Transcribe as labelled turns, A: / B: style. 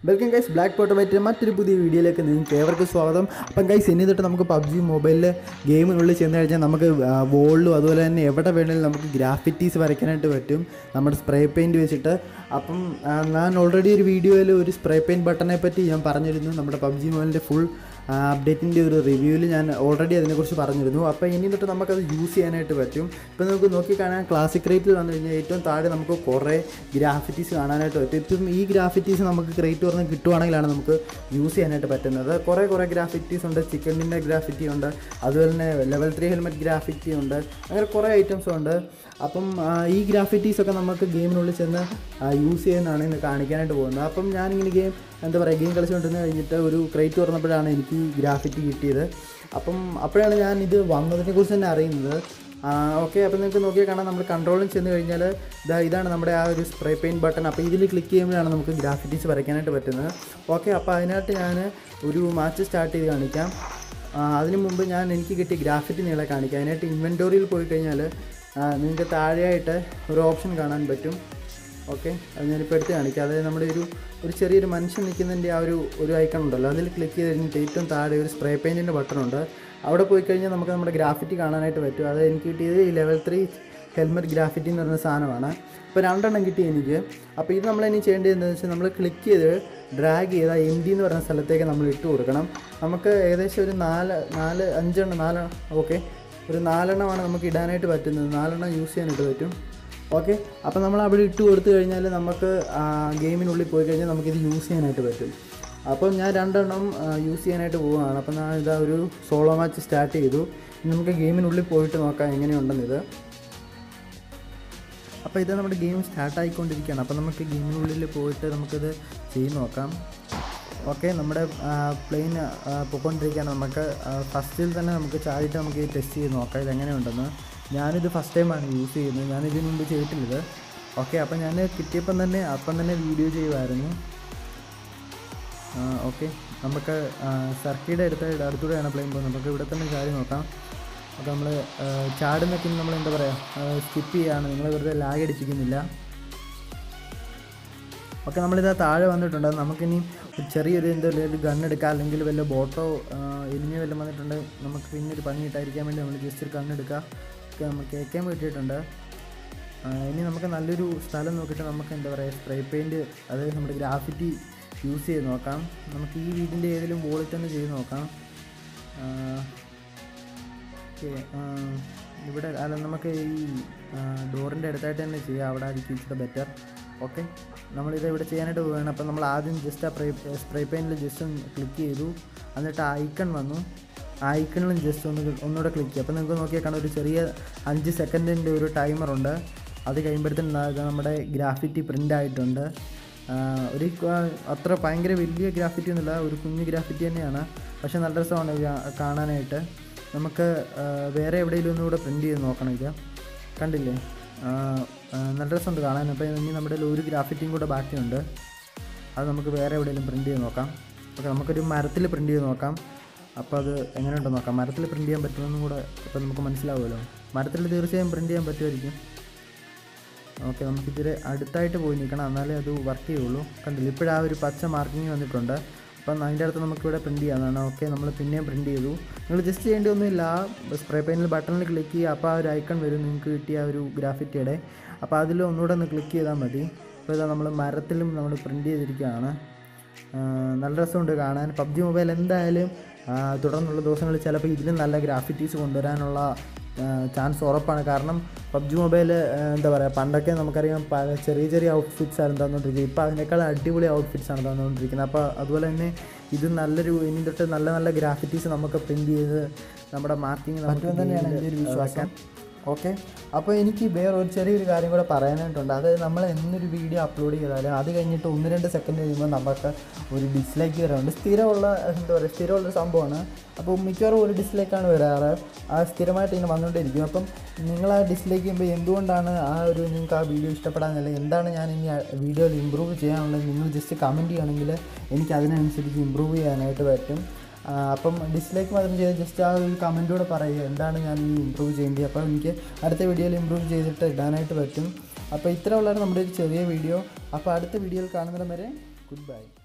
A: welcome guys black ഫോട്ടോമാറ്റിൻ്റെ മറ്റൊരു പുതിയ വീഡിയോയിലേക്ക് നിങ്ങൾക്ക് ഏവർക്കും സ്വാഗതം അപ്പം ഗൈസ് ഇനി തൊട്ട് നമുക്ക് പബ്ജി മൊബൈലിൽ ഗെയിമിനുള്ളിൽ ചെന്ന് കഴിഞ്ഞാൽ നമുക്ക് വോളിലും അതുപോലെ തന്നെ എവിടെ വേണമെങ്കിലും നമുക്ക് ഗ്രാഫിറ്റീസ് വരയ്ക്കാനായിട്ട് പറ്റും നമ്മുടെ സ്പ്രേ പെയിൻറ്റ് വെച്ചിട്ട് അപ്പം ആ, ഞാൻ ഓൾറെഡി ഒരു വീഡിയോയിൽ ഒരു സ്പ്രേ പെയിൻറ്റ് ബട്ടനെ പറ്റി ഞാൻ പറഞ്ഞിരുന്നു നമ്മുടെ പബ്ജി മൊബൈലിൻ്റെ ഫുൾ അപ്ഡേറ്റിൻ്റെ ഒരു റിവ്യൂവിൽ ഞാൻ ഓൾറെഡി അതിനെക്കുറിച്ച് പറഞ്ഞിരുന്നു അപ്പോൾ ഇനി തൊട്ട് നമുക്കത് യൂസ് ചെയ്യാനായിട്ട് പറ്റും ഇപ്പോൾ നമുക്ക് നോക്കിക്കാണാൻ ക്ലാസിക് റേറ്റിൽ വന്നു കഴിഞ്ഞാൽ ഏറ്റവും താഴെ നമുക്ക് കുറേ ഗ്രാഫിറ്റീസ് കാണാനായിട്ട് പറ്റും ഇപ്പം ഈ ഗ്രാഫിറ്റീസ് നമുക്ക് ക്രേറ്റ് പറഞ്ഞ് കിട്ടുവാണെങ്കിലാണ് നമുക്ക് യൂസ് ചെയ്യാനായിട്ട് പറ്റുന്നത് കുറേ കുറേ ഗ്രാഫിറ്റീസ് ഉണ്ട് ചിക്കനിൻ്റെ ഗ്രാഫിറ്റി ഉണ്ട് അതുപോലെ തന്നെ ലെവൽ ത്രീ ഹെൽമെറ്റ് ഗ്രാഫിറ്റി ഉണ്ട് അങ്ങനെ കുറേ ഐറ്റംസ് ഉണ്ട് അപ്പം ആ, ഈ ഗ്രാഫിറ്റീസ് ഒക്കെ നമുക്ക് ഗെയിമിനുള്ളിൽ ചെന്ന് യൂസ് ചെയ്യുന്നതാണ് ഇന്ന് കാണിക്കാനായിട്ട് പോകുന്നത് അപ്പം ഞാനിങ്ങനെ ഗെയിം എന്താ പറയുക ഗെയിം കളിച്ചുകൊണ്ടിരുന്ന് കഴിഞ്ഞിട്ട് ഒരു ക്രേറ്റ് തുറന്നപ്പോഴാണ് എനിക്ക് ഈ ഗ്രാഫിറ്റി കിട്ടിയത് അപ്പം അപ്പോഴാണ് ഞാൻ ഇത് വന്നതിനെ കുറിച്ച് തന്നെ അറിയുന്നത് ഓക്കെ അപ്പോൾ നിങ്ങൾക്ക് നോക്കിയാൽ കാണാം നമ്മൾ കൺട്രോളിൽ ചെന്ന് കഴിഞ്ഞാൽ ഇതാ ഇതാണ് നമ്മുടെ ആ ഒരു സ്പ്രേ പെയിൻറ്റ് ബട്ടൺ അപ്പോൾ ഇതിൽ ക്ലിക്ക് ചെയ്യുമ്പോഴാണ് നമുക്ക് ഗ്രാഫിറ്റീസ് വരയ്ക്കാനായിട്ട് പറ്റുന്നത് ഓക്കെ അപ്പോൾ അതിനായിട്ട് ഞാൻ ഒരു മാച്ച് സ്റ്റാർട്ട് ചെയ്ത് കാണിക്കാം ആ, അതിന് മുമ്പ് ഞാൻ എനിക്ക് കിട്ടിയ ഗ്രാഫിറ്റി നിങ്ങളെ കാണിക്കാം അതിനായിട്ട് ഇൻവെൻറ്റോറിയിൽ പോയി കഴിഞ്ഞാൽ നിങ്ങൾക്ക് താഴെയായിട്ട് ഒരു ഓപ്ഷൻ കാണാൻ പറ്റും ഓക്കെ അത് ഞാനിപ്പോൾ എടുത്ത് കാണിക്കാം അതായത് നമ്മുടെ ഒരു ഒരു ചെറിയൊരു മനുഷ്യൻ നിൽക്കുന്നതിൻ്റെ ആ ഒരു ഒരു ഐക്കൺ ഉണ്ടല്ലോ അതിൽ ക്ലിക്ക് ചെയ്ത് കഴിഞ്ഞിട്ട് ഏറ്റവും താഴെ ഒരു സ്പ്രേ പെയിൻറ്റിൻ്റെ ബട്ടൺ ഉണ്ട് അവിടെ പോയി കഴിഞ്ഞാൽ നമുക്ക് നമ്മുടെ ഗ്രാഫിറ്റി കാണാനായിട്ട് പറ്റും അത് എനിക്ക് കിട്ടിയത് ഈ ലെവൽ ത്രീ ഹെൽമെറ്റ് ഗ്രാഫിറ്റി എന്ന് പറയുന്ന സാധനമാണ് ഇപ്പോൾ രണ്ടെണ്ണം കിട്ടി എനിക്ക് അപ്പോൾ ഇത് നമ്മൾ ഇനി ചെയ്യേണ്ടത് എന്താണെന്ന് വെച്ചാൽ നമ്മൾ ക്ലിക്ക് ചെയ്ത് ഡ്രാഗ് ചെയ്ത് ആ എം ഡി എന്ന് പറയുന്ന സ്ഥലത്തേക്ക് നമ്മൾ ഇട്ട് കൊടുക്കണം നമുക്ക് ഏകദേശം ഒരു നാല് നാല് അഞ്ചെണ്ണം നാല് ഓക്കെ ഒരു നാലെണ്ണമാണ് നമുക്ക് ഇടാനായിട്ട് പറ്റുന്നത് നാലെണ്ണം യൂസ് ചെയ്യാനായിട്ട് പറ്റും ഓക്കെ അപ്പോൾ നമ്മൾ അവിടെ ഇട്ട് കൊടുത്തു കഴിഞ്ഞാൽ നമുക്ക് ആ, ഗെയിമിനുള്ളിൽ പോയി കഴിഞ്ഞാൽ നമുക്കിത് യൂസ് ചെയ്യാനായിട്ട് പറ്റും അപ്പം ഞാൻ രണ്ടെണ്ണം യൂസ് ചെയ്യാനായിട്ട് പോവുകയാണ് അപ്പം ഞാൻ ഇതാ ഒരു സോളോ മാച്ച് സ്റ്റാർട്ട് ചെയ്തു ഇനി നമുക്ക് ഗെയിമിനുള്ളിൽ പോയിട്ട് നോക്കാം എങ്ങനെയുണ്ടെന്നിത് അപ്പോൾ ഇത് നമ്മുടെ ഗെയിം സ്റ്റാർട്ട് ആയിക്കൊണ്ടിരിക്കുകയാണ് അപ്പോൾ നമുക്ക് ഗെയിമിനുള്ളിൽ പോയിട്ട് നമുക്കിത് ചെയ്ത് നോക്കാം ഓക്കെ നമ്മുടെ പ്ലെയിൻ പൊയ്ക്കൊണ്ടിരിക്കുകയാണ് നമുക്ക് ഫസ്റ്റിൽ തന്നെ നമുക്ക് ചാടിയിട്ട് നമുക്ക് ഇത് ടെസ്റ്റ് ചെയ്ത് നോക്കാം ഇത് എങ്ങനെയുണ്ടെന്ന് ഞാനിത് ഫസ്റ്റ് ടൈമാണ് യൂസ് ചെയ്യുന്നത് ഞാനിതിന് മുമ്പ് ചെയ്തിട്ടില്ലത് ഓക്കെ അപ്പോൾ ഞാൻ കിട്ടിയപ്പം തന്നെ അപ്പം തന്നെ വീഡിയോ ചെയ്യുമായിരുന്നു ഓക്കെ നമുക്ക് സർക്കിയുടെ അടുത്ത അടുത്തൂടെയാണ് പ്ലെയിൻ പോകുന്നത് നമുക്ക് ഇവിടെ തന്നെ ചാടി നോക്കാം അപ്പോൾ നമ്മൾ ചാടുന്നൊക്കെ നമ്മൾ എന്താ പറയുക സ്കിപ്പ് ചെയ്യുകയാണ് നിങ്ങൾ വെറുതെ ലാഗ് അടിപ്പിക്കുന്നില്ല ഓക്കെ നമ്മളിതാ താഴെ വന്നിട്ടുണ്ട് നമുക്കിനി ഒരു ചെറിയൊരു എന്തെങ്കിലും ഒരു ഗൺ എടുക്കാം അല്ലെങ്കിൽ വല്ല ബോട്ടോ എലിഞ്ഞോ വല്ലതും വന്നിട്ടുണ്ട് നമുക്ക് പിന്നെ ഒരു പണി കിട്ടാതിരിക്കാൻ വേണ്ടി നമ്മൾ ജസ്റ്റ് ഒരു ഗൺ എടുക്കുക ഒക്കെ നമുക്ക് കേൾക്കാൻ പറ്റിയിട്ടുണ്ട് ആ, ഇനി നമുക്ക് നല്ലൊരു സ്ഥലം നോക്കിയിട്ട് നമുക്ക് എന്താ പറയുക സ്പ്രേ പെയിൻറ്റ് അതായത് നമ്മുടെ ഗ്രാഫിറ്റി യൂസ് ചെയ്ത് നോക്കാം നമുക്ക് ഈ വീടിൻ്റെ ഏതെങ്കിലും വോളിൽ തന്നെ ചെയ്ത് നോക്കാം ആ, ഓക്കെ ഇവിടെ അല്ല നമുക്ക് ഈ ഡോറിൻ്റെ അടുത്തായിട്ട് തന്നെ ചെയ്യാം അവിടെ ആയിരിക്കും ഇച്ചിരി ബെറ്റർ ഓക്കെ നമ്മളിത് ഇവിടെ ചെയ്യാനായിട്ട് പോവുകയാണ് അപ്പോൾ നമ്മൾ ആദ്യം ജസ്റ്റ് ആ സ്പ്രേ സ്പ്രേ പെയിൻറ്റിൽ ജസ്റ്റ് ഒന്ന് ക്ലിക്ക് ചെയ്തു എന്നിട്ട് ആ ഐക്കൺ വന്നു ആ ഐക്കണിലും ജസ്റ്റ് ഒന്ന് cl- ഒന്നുകൂടെ ക്ലിക്ക് ചെയ്യും അപ്പോൾ നിങ്ങൾക്ക് നോക്കിയാൽ കാണാം ഒരു ചെറിയ അഞ്ച് സെക്കൻഡിൻ്റെ ഒരു ടൈമറുണ്ട് അത് കഴിയുമ്പോഴത്തേനും ദാ ഇത് നമ്മുടെ ഗ്രാഫിറ്റി പ്രിൻ്റ് ആയിട്ടുണ്ട് ആ, ഒരു ക- അത്ര ഭയങ്കര വലിയ ഗ്രാഫിറ്റി ഒന്നുമില്ല ഒരു കുഞ്ഞു ഗ്രാഫിറ്റി തന്നെയാണ് പക്ഷേ നല്ല രസമാണ് ഇത് കാ- കാണാനായിട്ട് നമുക്ക് ആ, വേറെ എവിടെയെങ്കിലും ഒന്നുകൂടെ പ്രിൻറ്റ് ചെയ്ത് നോക്കണം ഇത് കണ്ടില്ലേ ആ, ആ, നല്ല രസമുണ്ട് കാണാൻ അപ്പോൾ ഇനി നമ്മുടെ കയ്യിൽ ഒരു ഗ്രാഫിറ്റിയും കൂടെ ബാക്കിയുണ്ട് അത് നമുക്ക് വേറെ എവിടെയെങ്കിലും പ്രിൻറ്റ് ചെയ്ത് നോക്കാം ഓക്കെ നമുക്കൊരു മരത്തിൽ പ്രിൻറ്റ് ചെയ്ത് നോക്കാം അപ്പോൾ അത് എങ്ങനെയുണ്ടെന്ന് നോക്കാം മരത്തിൽ പ്രിൻറ്റ് ചെയ്യാൻ പറ്റുമെന്നും കൂടെ അപ്പോൾ നമുക്ക് മനസ്സിലാവുമല്ലോ മരത്തിൽ തീർച്ചയായും പ്രിൻറ്റ് ചെയ്യാൻ പറ്റുമായിരിക്കും ഓക്കെ നമുക്ക് ഇത്തിരി അടുത്തായിട്ട് പോയി നിൽക്കണം എന്നാലേ അത് വർക്ക് ചെയ്യുള്ളൂ കണ്ടില്ല ഇപ്പോഴാ ആ ഒരു പച്ച മാർക്കിങ് വന്നിട്ടുണ്ട് അപ്പം അതിൻ്റെ അടുത്ത് നമുക്കിവിടെ പ്രിൻറ്റ് ചെയ്യാവുന്നതാണ് ഓക്കെ നമ്മൾ പിന്നെയും പ്രിൻറ്റ് ചെയ്തു നിങ്ങൾ ജസ്റ്റ് ചെയ്യേണ്ടി ഒന്നുമില്ല സ്പ്രേ പെയിനിൽ ബട്ടണിൽ ക്ലിക്ക് ചെയ്യുക അപ്പോൾ ആ ഒരു ഐക്കൺ വരും നിങ്ങൾക്ക് കിട്ടിയ ആ ഒരു ഗ്രാഫിറ്റിയുടെ അപ്പോൾ അതിൽ ഒന്നുകൂടെ ഒന്ന് ക്ലിക്ക് ചെയ്താൽ മതി അപ്പോൾ ഇതാ നമ്മൾ മരത്തിലും നമ്മൾ പ്രിൻറ്റ് ചെയ്തിരിക്കുകയാണ് ആ, നല്ല രസമുണ്ട് കാണാൻ പബ്ജി മൊബൈൽ എന്തായാലും ആ, തുടർന്നുള്ള ദിവസങ്ങളിൽ ചിലപ്പോൾ ഇതിലും നല്ല ഗ്രാഫിറ്റീസ് കൊണ്ടുവരാനുള്ള ചാൻസ് ഉറപ്പാണ് കാരണം പബ്ജി മൊബൈൽ എന്താ പറയുക പണ്ടൊക്കെ നമുക്കറിയാം പല ചെറിയ ചെറിയ ഔട്ട്ഫിറ്റ്സ് ആണ് തന്നുകൊണ്ടിരിക്കുന്നത് ഇപ്പോൾ അതിനേക്കാൾ അടിപൊളി ഔട്ട്ഫിറ്റ്സ് ആണ് തന്നുകൊണ്ടിരിക്കുന്നത് അപ്പോൾ അതുപോലെ തന്നെ ഇത് നല്ലൊരു ഇനി തൊട്ട് നല്ല നല്ല ഗ്രാഫിറ്റീസ് നമുക്ക് പ്രിൻറ്റ് ചെയ്ത് നമ്മുടെ മാർക്കിങ് നമുക്ക് തന്നെയാണ് എൻ്റെ ഒരു വിശ്വാസം ഓക്കെ അപ്പോൾ എനിക്ക് വേറെ ഒരു ചെറിയൊരു കാര്യം കൂടെ പറയാനായിട്ടുണ്ട് അതായത് നമ്മൾ എന്നൊരു വീഡിയോ അപ്ലോഡ് ചെയ്താലും അത് കഴിഞ്ഞിട്ട് ഒന്ന് രണ്ട് സെക്കൻഡ് കഴിയുമ്പോൾ നമുക്ക് ഒരു ഡിസ്ലൈക്ക് വരാറുണ്ട് സ്ഥിരമുള്ള എന്താ പറയുക സ്ഥിരമുള്ളൊരു സംഭവമാണ് അപ്പോൾ മിക്കവാറും ഒരു ഡിസ്ലൈക്കാണ് വരാറ് ആ സ്ഥിരമായിട്ട് ഇങ്ങനെ വന്നുകൊണ്ടിരിക്കും അപ്പം നിങ്ങൾ ആ ഡിസ്ലൈക്ക് ചെയ്യുമ്പോൾ എന്തുകൊണ്ടാണ് ആ ഒരു നിങ്ങൾക്ക് ആ വീഡിയോ ഇഷ്ടപ്പെടാൻ എന്താണ് ഞാൻ ഇനി വീഡിയോയിൽ ഇമ്പ്രൂവ് ചെയ്യാനുള്ളത് നിങ്ങൾ ജസ്റ്റ് കമൻറ്റ് ചെയ്യുകയാണെങ്കിൽ എനിക്ക് അതിനനുസരിച്ച് ഇമ്പ്രൂവ് ചെയ്യാനായിട്ട് പറ്റും ആ, അപ്പം ഡിസ്ലൈക്ക് മാത്രം ചെയ്ത് ജസ്റ്റ് ആ ഒരു കമൻറ്റൂടെ പറയുക എന്താണ് ഞാൻ ഈ ഇമ്പ്രൂവ് ചെയ്യേണ്ടത് അപ്പോൾ എനിക്ക് അടുത്ത വീഡിയോയിൽ ഇമ്പ്രൂവ് ചെയ്തിട്ട് ഇടാനായിട്ട് പറ്റും അപ്പോൾ ഇത്ര ഉള്ളതാണ് നമ്മുടെ ഒരു ചെറിയ വീഡിയോ അപ്പോൾ അടുത്ത വീഡിയോയിൽ കാണുന്നിടം വരെ ഗുഡ് ബൈ